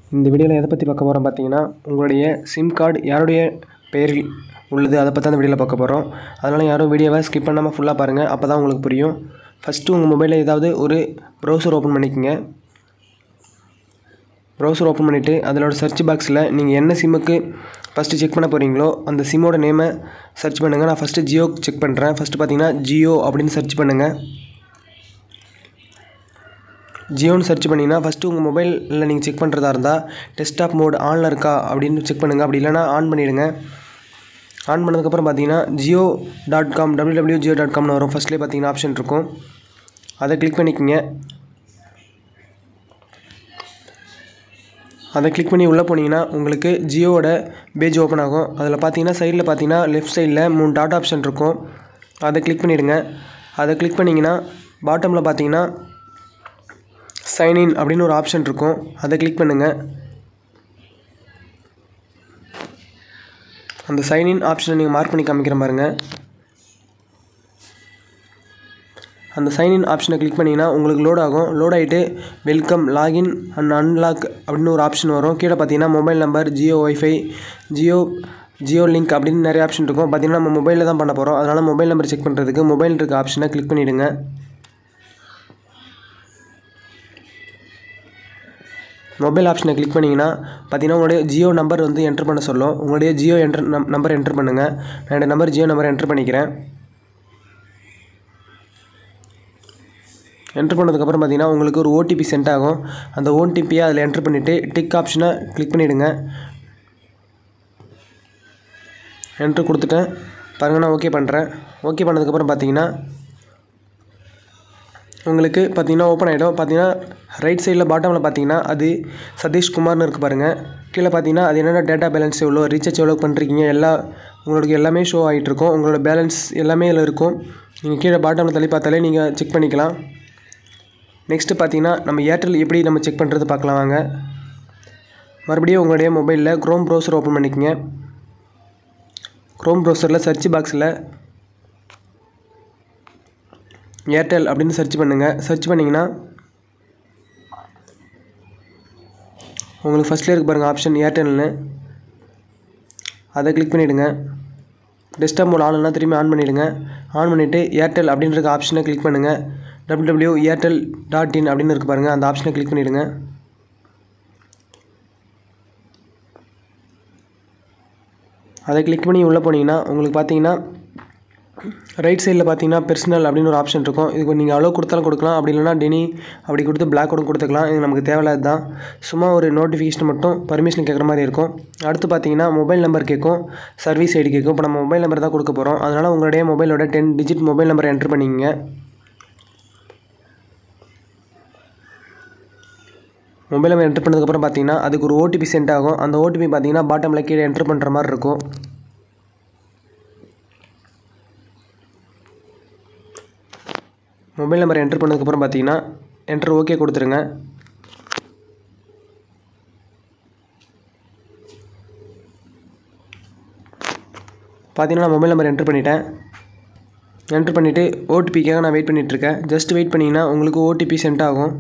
இந்த வீடியோவில் எதை பற்றி பார்க்க போகிறோம் பார்த்தீங்கன்னா உங்களுடைய சிம் கார்டு யாருடைய பெயரில் உள்ளது அதை பற்றி அந்த வீடியோவில் பார்க்க போகிறோம் அதனால் யாரும் வீடியோவை ஸ்கிப் பண்ணாமல் ஃபுல்லாக பாருங்கள் அப்போ தான் உங்களுக்கு புரியும் ஃபஸ்ட்டு உங்கள் மொபைலில் ஏதாவது ஒரு ப்ரௌசர் ஓப்பன் பண்ணிக்கோங்க ப்ரௌசர் ஓப்பன் பண்ணிவிட்டு அதனோட சர்ச் பாக்ஸில் நீங்கள் என்ன சிம்முக்கு ஃபஸ்ட்டு செக் பண்ண போகிறீங்களோ அந்த சிம்மோட நேமை சர்ச் பண்ணுங்கள் நான் ஃபஸ்ட்டு ஜியோ செக் பண்ணுறேன் ஃபஸ்ட்டு பார்த்தீங்கன்னா ஜியோ அப்படின்னு சர்ச் பண்ணுங்கள் ஜியோன்னு சர்ச் பண்ணிங்கன்னா ஃபஸ்ட்டு உங்கள் மொபைலில் நீங்கள் செக் பண்ணுறதா இருந்தால் டெஸ்க்டாப் மோட் ஆனில் இருக்கா அப்படின்னு செக் பண்ணுங்கள் அப்படி இல்லைனா ஆன் பண்ணிவிடுங்க ஆன் பண்ணதுக்கப்புறம் பார்த்தீங்கன்னா Jio dot com W W Jio dot காம்னு வரும் ஃபஸ்ட்லேயே பார்த்தீங்கன்னா ஆப்ஷன் இருக்கும் அதை கிளிக் பண்ணிக்கோங்க அதை கிளிக் பண்ணி உள்ளே போனீங்கன்னா உங்களுக்கு ஜியோவோட பேஜ் ஓப்பன் ஆகும் அதில் பார்த்தீங்கன்னா சைடில் பார்த்தீங்கன்னா லெஃப்ட் சைடில் மூணு டாட் ஆப்ஷன் இருக்கும் அதை கிளிக் பண்ணிவிடுங்க அதை கிளிக் பண்ணிங்கன்னா பாட்டமில் பார்த்தீங்கன்னா சைன்இன் அப்படின்னு ஒரு ஆப்ஷன் இருக்கும் அதை கிளிக் பண்ணுங்கள் அந்த சைன்இன் ஆப்ஷனை நீங்கள் மார்க் பண்ணி காமிக்கிற பாருங்க அந்த சைன்இன் ஆப்ஷனை கிளிக் பண்ணிங்கன்னா உங்களுக்கு லோட் ஆகும் லோட் ஆகிட்டு வெல்கம் லாகின் அண்ட் அன்லாக் அப்படின்னு ஒரு ஆப்ஷன் வரும் கீழே பார்த்தீங்கன்னா mobile number Jio wifi Jio Jio link அப்படின்னு நிறைய ஆப்ஷன் இருக்கும் பார்த்தீங்கன்னா நம்ம மொபைலில் தான் பண்ண போகிறோம் அதனால் மொபைல் நம்பர் செக் பண்ணுறதுக்கு மொபைல் இருக்க ஆப்ஷனை கிளிக் பண்ணிவிடுங்க மொபைல் ஆப்ஷனை கிளிக் பண்ணிங்கன்னா பார்த்தீங்கன்னா உங்களுடைய ஜியோ நம்பர் வந்து என்ட்ரு பண்ண சொல்லும் உங்களுடைய ஜியோ என்ட்ரு நம் நம்பர் என்ட்ரு பண்ணுங்கள் நான் என்னோடய நம்பர் ஜியோ நம்பர் என்ட்ரு பண்ணிக்கிறேன் என்ட்ரு பண்ணதுக்கப்புறம் பார்த்தீங்கன்னா உங்களுக்கு ஒரு ஓடிபி சென்ட் ஆகும் அந்த ஓடிபியை அதில் என்ட்ரு பண்ணிவிட்டு டிக் ஆப்ஷனை கிளிக் பண்ணிவிடுங்க என்ட்ரு கொடுத்துட்டேன் பாருங்கள் நான் ஓகே பண்ணுறேன் ஓகே பண்ணதுக்கப்புறம் பார்த்தீங்கன்னா உங்களுக்கு பார்த்தீங்கன்னா ஓப்பன் ஆகிடும் பார்த்தீங்கன்னா ரைட் சைடில் பாட்டமில் பார்த்தீங்கன்னா அது சதீஷ்குமார்னு இருக்குது பாருங்கள் கீழே பார்த்தீங்கன்னா அது என்னென்ன டேட்டா பேலன்ஸ் எவ்வளோ ரீசார்ஜ் எவ்வளோ பண்ணுறீங்க எல்லா உங்களுக்கு எல்லாமே ஷோ ஆகிட்டு இருக்கும் உங்களோட பேலன்ஸ் எல்லாமே இதில் இருக்கும் நீங்கள் கீழே பாட்டமில் தள்ளி பார்த்தாலே நீங்கள் செக் பண்ணிக்கலாம் நெக்ஸ்ட்டு பார்த்தீங்கன்னா நம்ம ஏர்டெல் எப்படி நம்ம செக் பண்ணுறது பார்க்கலாம் வாங்க மறுபடியும் உங்களுடைய மொபைலில் க்ரோம் ப்ரௌசர் ஓப்பன் பண்ணிக்கோங்க க்ரோம் ப்ரௌசரில் சர்ச் பாக்ஸில் ஏர்டெல் அப்படின்னு சர்ச் பண்ணுங்கள் சர்ச் பண்ணிங்கன்னா உங்களுக்கு ஃபஸ்ட்லேயே இருக்கு பாருங்கள் ஆப்ஷன் ஏர்டெல்னு அதை கிளிக் பண்ணிவிடுங்க டெஸ்க்டாப் மோட் ஆன்லைனா திரும்பி ஆன் பண்ணிவிடுங்க ஆன் பண்ணிவிட்டு ஏர்டெல் அப்படின்ற ஆப்ஷனை கிளிக் பண்ணுங்கள் W W Airtel dot in அப்படின்னு இருக்கு பாருங்கள் அந்த ஆப்ஷனை கிளிக் பண்ணிவிடுங்க அதை கிளிக் பண்ணி உள்ளே போனீங்கன்னா உங்களுக்கு பார்த்தீங்கன்னா ரைட் சைடில் பார்த்தீங்கன்னா பெர்சனல் அப்படின்னு ஒரு ஆப்ஷன் இருக்கும் இதுக்கு நீங்கள் அவ்வளோ கொடுத்தாலும் கொடுக்கலாம் அப்படி இல்லைனா டெனி அப்படி கொடுத்து பிளாக் கூட கொடுத்துக்கலாம் இது நமக்கு தேவையில்லாது தான் சும்மா ஒரு நோட்டிஃபிகேஷன் மட்டும் பர்மிஷன் கேட்குற மாதிரி இருக்கும் அடுத்து பார்த்தீங்கன்னா மொபைல் நம்பர் கேட்கும் சர்வீஸ் ஐடி கேட்கும் இப்போ நம்ம மொபைல் நம்பர் தான் கொடுக்க போகிறோம் அதனால் உங்களுடைய மொபைலோட டென் டிஜிட் மொபைல் நம்பரை என்ட்ரு பண்ணிக்கங்க மொபைல் நம்பர் என்ட்ரு பண்ணதுக்கப்புறம் பார்த்தீங்கன்னா அதுக்கு ஒரு ஓடிபி சென்ட் ஆகும் அந்த ஓடிபி பார்த்தீங்கன்னா பாட்டமில் கீழே என்ட்ரு பண்ணுற மாதிரி இருக்கும் மொபைல் நம்பர் என்ட்ரு பண்ணதுக்கப்புறம் பார்த்தீங்கன்னா என்ட்ரு ஓகே கொடுத்துருங்க பார்த்தீங்கன்னா நான் மொபைல் நம்பர் என்ட்ரு பண்ணிட்டேன் என்ட்ரு பண்ணிவிட்டு ஓடிபிக்காக நான் வெயிட் பண்ணிகிட்ருக்கேன் ஜஸ்ட் வெயிட் பண்ணிங்கன்னா உங்களுக்கு ஓடிபி சென்ட் ஆகும்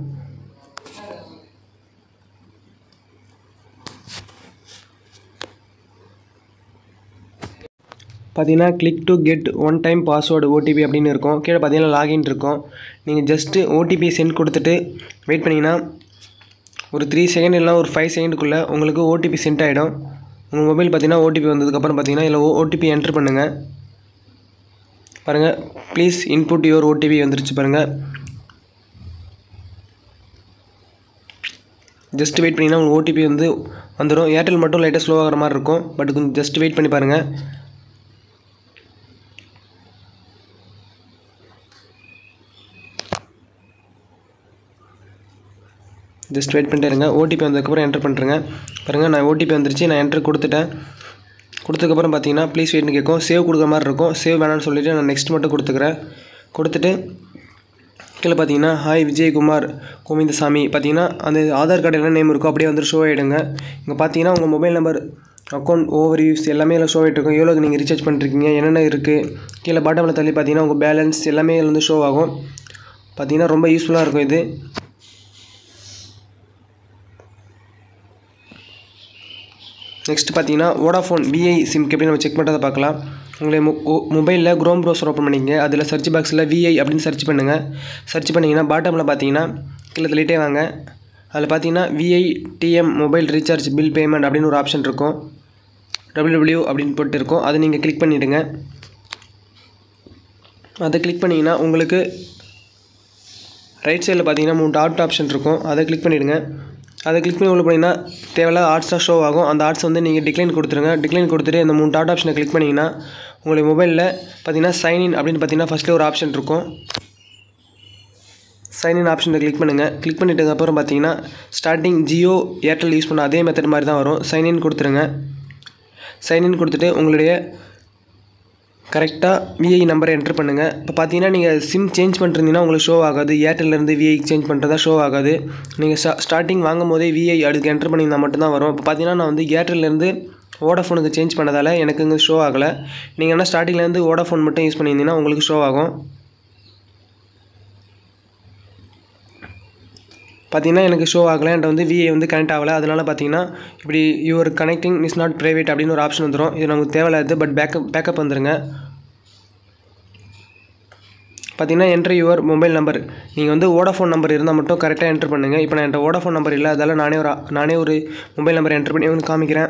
பார்த்தீங்கன்னா click to get one time password OTP அப்படின்னு இருக்கும் கீழே பார்த்தீங்கன்னா லாகின் இருக்கும் நீங்கள் ஜஸ்ட்டு ஓடிபி சென்ட் கொடுத்துட்டு வெயிட் பண்ணிங்கன்னா ஒரு த்ரீ செகண்ட் இல்லைனா ஒரு ஃபைவ் செகண்டுக்குள்ளே உங்களுக்கு ஓடிபி சென்ட் ஆகிடும் உங்கள் மொபைல் பார்த்தீங்கன்னா ஓடிபி வந்ததுக்கப்புறம் பார்த்தீங்கன்னா இதில் ஓடிபி என்ட்ரு பண்ணுங்கள் பாருங்கள் ப்ளீஸ் இன்புட் யுவர் ஓடிபி வந்துருச்சு பாருங்கள் ஜஸ்ட் வெயிட் பண்ணிங்கன்னா உங்களுக்கு ஓடிபி வந்து வந்துடும் ஏர்டெல் மட்டும் லைட்டாக ஸ்லோ ஆகிற மாதிரி இருக்கும் பட் கொஞ்சம் ஜஸ்ட் வெயிட் பண்ணி பாருங்கள் ஜஸ்ட் வெயிட் பண்ணிட்டு இருங்க ஓடிபி வந்ததுக்கப்புறம் என்ட்ரு பண்ணுறேங்க பாருங்கள் நான் ஓடிபி வந்துருச்சு நான் என்ட்ரு கொடுத்துட்டேன் கொடுத்ததுக்கப்புறம் பார்த்தீங்கன்னா ப்ளீஸ் வெயிட்னு கேட்கும் சேவ் கொடுக்குற மாதிரி இருக்கும் சேவ் வேணாம்னு சொல்லிவிட்டு நான் நெக்ஸ்ட் மட்டும் கொடுத்துக்கிறேன் கொடுத்துட்டு கீழே பார்த்தீங்கன்னா ஹாய் விஜயகுமார் கோவிந்தசாமி பார்த்தீங்கன்னா அந்த ஆதார் கார்டு என்ன நேம் இருக்கோ அப்படியே வந்து ஷோ ஆகிடுங்க இங்கே பார்த்தீங்கன்னா உங்கள் mobile number account over use எல்லாமே எல்லாம் ஷோ ஆகிட்டு இருக்கும் எவ்வளோ நீங்கள் ரீசார்ஜ் பண்ணிருக்கீங்க என்னென்ன இருக்குது கீழே பாட்டமில் தள்ளி பார்த்தீங்கன்னா உங்கள் பேலன்ஸ் எல்லாமே இதில் வந்து ஷோ ஆகும் பார்த்தீங்கன்னா ரொம்ப யூஸ்ஃபுல்லாக இருக்கும் இது நெக்ஸ்ட் பார்த்தீங்கன்னா வோடாஃபோன் விஐ சிம்க்கு எப்படி நம்ம செக் பண்ணுறதை பார்க்கலாம் உங்களுடைய மொபைலில் குரோம் ப்ரௌசர் ஓப்பன் பண்ணிங்க அதில் சர்ச் பாக்ஸில் விஐ அப்படின்னு சர்ச் பண்ணுங்கள் சர்ச் பண்ணிங்கன்னா பாட்டமில் பார்த்தீங்கன்னா கீழே தள்ளிட்டே வாங்க அதில் பார்த்தீங்கன்னா Vi TM mobile recharge bill payment அப்படின்னு ஒரு ஆப்ஷன் இருக்கும் டபிள்யூ அப்படின்னு போட்டு இருக்கும் அதை நீங்கள் கிளிக் பண்ணிவிடுங்க அதை கிளிக் பண்ணிங்கன்னா உங்களுக்கு ரைட் சைடில் பார்த்தீங்கன்னா மூணு டாட் ஆப்ஷன் இருக்கும் அதை கிளிக் பண்ணிவிடுங்க அதை கிளிக் பண்ணி உள்ள போனீங்கன்னா தேவையில்லாத ஆர்ட்ஸாக ஷோ ஆகும் அந்த ஆர்ட்ஸ் வந்து நீங்கள் டிக்ளைன் கொடுத்துருங்க டிக்ளைன் கொடுத்துட்டு இந்த மூணு டாட் ஆப்ஷனை கிளிக் பண்ணிங்கன்னா உங்களுடைய மொபைலில் பார்த்தீங்கன்னா சைன்இன் அப்படின்னு பார்த்தீங்கன்னா ஃபஸ்ட்டில் ஒரு ஆப்ஷன் இருக்கும் சைன்இன் ஆப்ஷனை கிளிக் பண்ணுங்கள் கிளிக் பண்ணிட்டதுக்கப்புறம் பார்த்தீங்கன்னா ஸ்டார்டிங் ஜியோ ஏர்டெல் யூஸ் பண்ண அதே மெத்தட் மாதிரி தான் வரும் சைன்இன் கொடுத்துருங்க சைன்இன் கொடுத்துட்டு உங்களுடைய கரெக்டாக விஐ நம்பரை என்ட்ரு பண்ணுங்கள் இப்போ பார்த்தீங்கன்னா நீங்கள் சிம் சேஞ்ச் பண்ணிருந்தீங்கன்னா உங்களுக்கு ஷோ ஆகாது ஏர்டெல்லேருந்து விஐ சேஞ்ச் பண்ணுறதா ஷோ ஆகாது நீங்கள் ஸ்டா ஸ்டார்டிங் வாங்கும் போதே விஐ அதுக்கு என்ட்ரு பண்ணியிருந்தால் மட்டும்தான் வரும் இப்போ பார்த்தீங்கன்னா நான் வந்து ஏர்டெல்லேருந்து வோடாஃபோனுக்கு சேஞ்ச் பண்ணதால் எனக்கு இங்கே ஷோ ஆகலை நீங்கள் என்ன ஸ்டார்டிங்லேருந்து வோடாஃபோன் மட்டும் யூஸ் பண்ணியிருந்தீங்கன்னா உங்களுக்கு ஷோ ஆகும் பார்த்தீங்கன்னா எனக்கு ஷோ ஆகலை என்கிட்ட வந்து விஐ வந்து கனெக்ட் ஆகலை அதனால் பார்த்தீங்கன்னா இப்படி your connecting is not private அப்படின்னு ஒரு ஆப்ஷன் வந்துடும் இது நமக்கு தேவையில்லாது பட் பேக்கப் பேக்கப் வந்துருங்க பார்த்தீங்கன்னா என்ட்ரு யுவர் மொபைல் நம்பர் நீங்கள் வந்து வோடாஃபோன் நம்பர் இருந்தால் மட்டும் கரெக்டாக என்ட்ரு பண்ணுங்கள் இப்போ நான் என்கிட்ட வோடாஃபோன் நம்பர் இல்லை அதால் நானே ஒரு நானே ஒரு மொபைல் நம்பர் என்ட்ரு பண்ணி வந்து காமிக்கிறேன்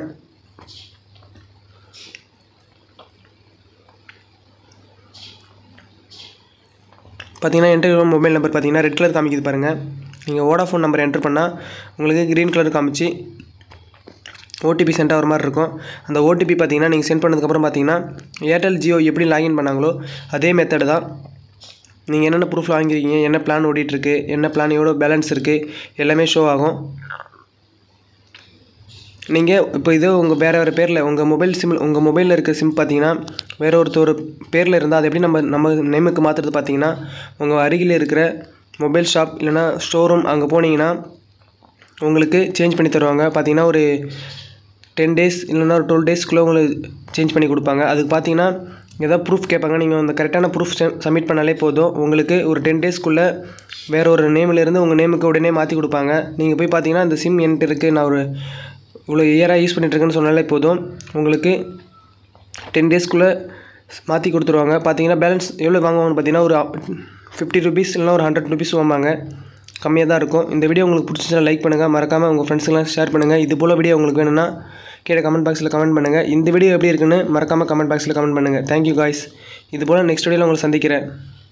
பார்த்தீங்கன்னா என்ட்ரு யுவர் மொபைல் நம்பர் பார்த்தீங்கன்னா ரெட் கலர் காமிக்குது பாருங்கள் நீங்கள் வோடாஃபோன் நம்பர் என்ட்ரு பண்ணால் உங்களுக்கு க்ரீன் கலர் காமிச்சு ஓடிபி சென்ட் ஆகிற மாதிரி இருக்கும் அந்த ஓடிபி பார்த்தீங்கன்னா நீங்கள் சென்ட் பண்ணதுக்கப்புறம் பார்த்தீங்கன்னா ஏர்டெல் ஜியோ எப்படி லாகின் பண்ணாங்களோ அதே மெத்தடு தான் நீங்கள் என்னென்ன ப்ரூஃப் வாங்கியிருக்கீங்க என்ன பிளான் ஓடிட்டுருக்கு என்ன பிளான் எவ்வளோ பேலன்ஸ் இருக்குது எல்லாமே ஷோ ஆகும் நீங்கள் இப்போ இது உங்கள் வேறு வேறு பேரில் உங்கள் மொபைல் சிம் உங்கள் மொபைலில் இருக்க சிம் பார்த்தீங்கன்னா வேறு ஒருத்தர் பேரில் இருந்தால் அதை எப்படி நம்ம நம்ம நேமுக்கு மாற்றுறது பார்த்தீங்கன்னா உங்கள் அருகில் இருக்கிற மொபைல் ஷாப் இல்லைனா ஷோரூம் அங்கே போனீங்கன்னா உங்களுக்கு சேஞ்ச் பண்ணி தருவாங்க பார்த்தீங்கன்னா ஒரு டென் டேஸ் இல்லைன்னா ஒரு டுவெல் டேஸ்க்குள்ளே உங்களுக்கு சேஞ்ச் பண்ணி கொடுப்பாங்க அதுக்கு பார்த்தீங்கன்னா ஏதாவது ப்ரூஃப் கேட்பாங்க நீங்கள் அந்த கரெக்டான ப்ரூஃப் சப்மிட் பண்ணாலே போதும் உங்களுக்கு ஒரு டென் டேஸ்க்குள்ளே வேறு ஒரு நேம்லேருந்து உங்கள் நேமுக்கு உடனே மாற்றி கொடுப்பாங்க நீங்கள் போய் பார்த்தீங்கன்னா இந்த சிம் என்கிட்ட இருக்குது நான் ஒரு இவ்வளோ இயராக யூஸ் பண்ணிகிட்ருக்கேன்னு சொன்னாலே போதும் உங்களுக்கு டென் டேஸ்க்குள்ளே மாற்றி கொடுத்துருவாங்க பார்த்தீங்கன்னா பேலன்ஸ் எவ்வளோ வாங்குவாங்கன்னு பார்த்தீங்கன்னா ஒரு ஃபிஃப்டி ருபீஸ் இல்லைனா ஒரு ஹண்ட்ரட் ருபீஸ் வாங்குவாங்க கம்மியாக தான் இருக்கும் இந்த வீடியோ உங்களுக்கு பிடிச்சிச்சா லைக் பண்ணுங்கள் மறக்காமல் உங்கள் ஃப்ரெண்ட்ஸுக்கெல்லாம் ஷேர் பண்ணுங்கள் இது போல் வீடியோ உங்களுக்கு வேணும்னா கீழே கமெண்ட் பாக்ஸில் கமெண்ட் பண்ணுங்கள் இந்த வீடியோ எப்படி இருக்குன்னு மறக்காமல் கமெண்ட் பாக்ஸில் கமெண்ட் பண்ணுங்கள் தேங்க்யூ காய்ஸ் இது போல் நெக்ஸ்ட் வீடியோவில் உங்களை சந்திக்கிறேன்